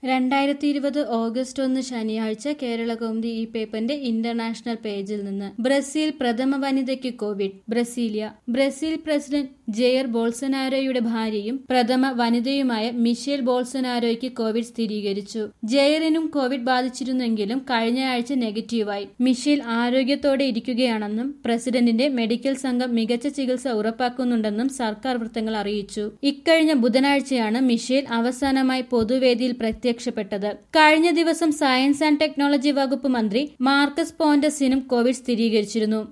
രണ്ടായിരത്തി ഇരുപത് ഓഗസ്റ്റ് ഒന്ന് ശനിയാഴ്ച കേരള കൗമുദി ഈ പേപ്പറിന്റെ ഇന്റർനാഷണൽ പേജിൽ നിന്ന് ബ്രസീൽ പ്രഥമ വനിതയ്ക്ക് Covid Brasilia Brazil president Jair ബോൾസനാരോയുടെ ഭാര്യയും പ്രഥമ വനിതയുമായ മിഷേൽ ബോൾസനാരോയ്ക്ക് കോവിഡ് സ്ഥിരീകരിച്ചു ജെയറിനും കോവിഡ് ബാധിച്ചിരുന്നെങ്കിലും കഴിഞ്ഞയാഴ്ച നെഗറ്റീവായി മിഷേൽ ആരോഗ്യത്തോടെ ഇരിക്കുകയാണെന്നും പ്രസിഡന്റിന്റെ മെഡിക്കൽ സംഘം മികച്ച ചികിത്സ ഉറപ്പാക്കുന്നുണ്ടെന്നും സർക്കാർ വൃത്തങ്ങൾ അറിയിച്ചു ഇക്കഴിഞ്ഞ ബുധനാഴ്ചയാണ് മിഷേൽ അവസാനമായി പൊതുവേദിയിൽ പ്രത്യക്ഷപ്പെട്ടത് കഴിഞ്ഞ ദിവസം സയൻസ് ആൻഡ് ടെക്നോളജി വകുപ്പ് മന്ത്രി മാർക്കസ് പോന്റസിനും കോവിഡ് സ്ഥിരീകരിച്ചിരുന്നു